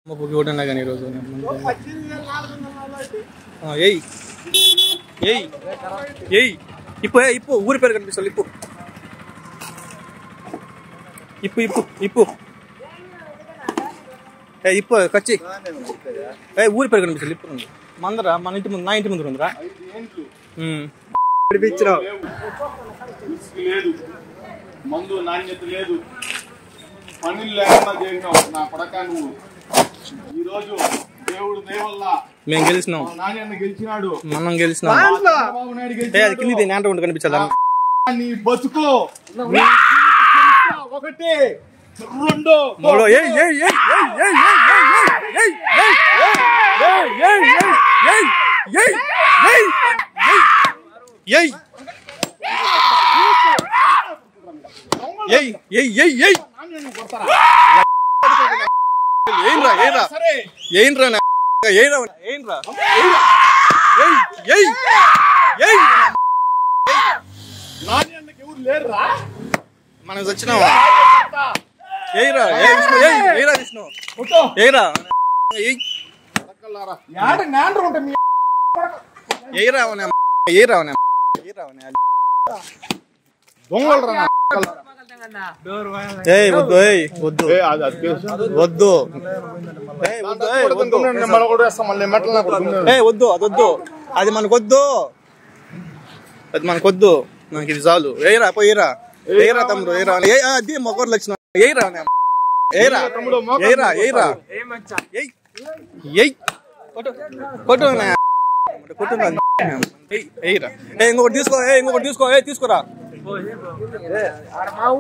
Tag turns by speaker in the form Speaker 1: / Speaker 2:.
Speaker 1: ముగ్గు కూడా కానీ ఈరోజు ఆ, ఏయ్ ఏయ్ ఏయ్ ఇప్పు ఏ ఇప్పు ఊరి పేరు కనిపిస్తుంది ఇప్పు ఇప్పు ఇప్పు ఇప్పు ఏ ఇప్పు కచ్చి ఏ ఊరి పేరు కనిపిస్తుంది ఇప్పు నుండి మందరా మన ఇంటి ముందు నా ఇంటి ముందు ఉందిరా ఉమ్.
Speaker 2: విడిపించినావు
Speaker 3: రిస్క్ లేదు మందు నాణ్యత లేదు పనులు లేకుండా చేసినావు నా కొడక నువ్వు ఈరోజు దేవుడు దేవల్ల
Speaker 1: మేము గెలిచినాం
Speaker 3: మా నాణ్యత గెలిచినాడు
Speaker 1: మనం గెలిచినాం
Speaker 3: చంద్రబాబు నాయుడు
Speaker 1: ఏ అది
Speaker 3: గెలిచినాడు
Speaker 1: కింది నేను ఉండి కనిపించదా
Speaker 3: నీ బతుకు నీ చరిత్ర ఒకటి రెండు
Speaker 1: మూడో ఏయ్ ఏయ్ ఏయ్ ఏయ్ ఏయ్ ఏయ్ ఏయ్ ఏయ్ ఏయ్ ఏయ్ ఏయ్ ఏయ్ ఏయ్ ఏయ్ ఏయ్ ఏయ్ ఏయ్ ఏంరా ఏంరా
Speaker 3: సరే
Speaker 1: ఏంరా నా ఏంరా ఏంరా ఏయ్ ఏయ్ ఏయ్
Speaker 3: నాణ్యతకి ఎవరు లేరురా
Speaker 1: మనం వచ్చినావా ఏయ్రా ఏ విష్ణు ఏయ్ ఏయ్రా విష్ణు
Speaker 3: ఫోటో
Speaker 1: ఏయ్రా ఏయ్
Speaker 3: యాడ నాండ్రు ఉంటే మీ
Speaker 1: ఏయ్రా అవనే ఏయ్రా అవనే ఏయ్రా అవనే
Speaker 3: దొంగలు రా
Speaker 1: ఏయ్ వద్దు ఏయ్ వద్దు వద్దు ఏయ్ వద్దు ఏయ్ వద్దు
Speaker 3: మళ్ళీ మెట్ల
Speaker 1: ఏయ్ వద్దు అది వద్దు అది మనకొద్దు అది మనకొద్దు మనకి ఇది చాలు ఏయ్రా పోయిరా ఏయ్రా తమ్ముడు ఏయ్రా ఏ అది మొక్కర్లు వచ్చిన ఏయ్రా అవనే ఏయ్రా ఏయ్రా ఏయ్రా ఏయ్ ఏయ్ కొట్టు కొట్టు నా కొట్టు నా ఏయ్ ఏయ్రా ఏ ఇంకొకటి తీసుకో ఏ ఇంకొకటి తీసుకో ఏ తీసుకురా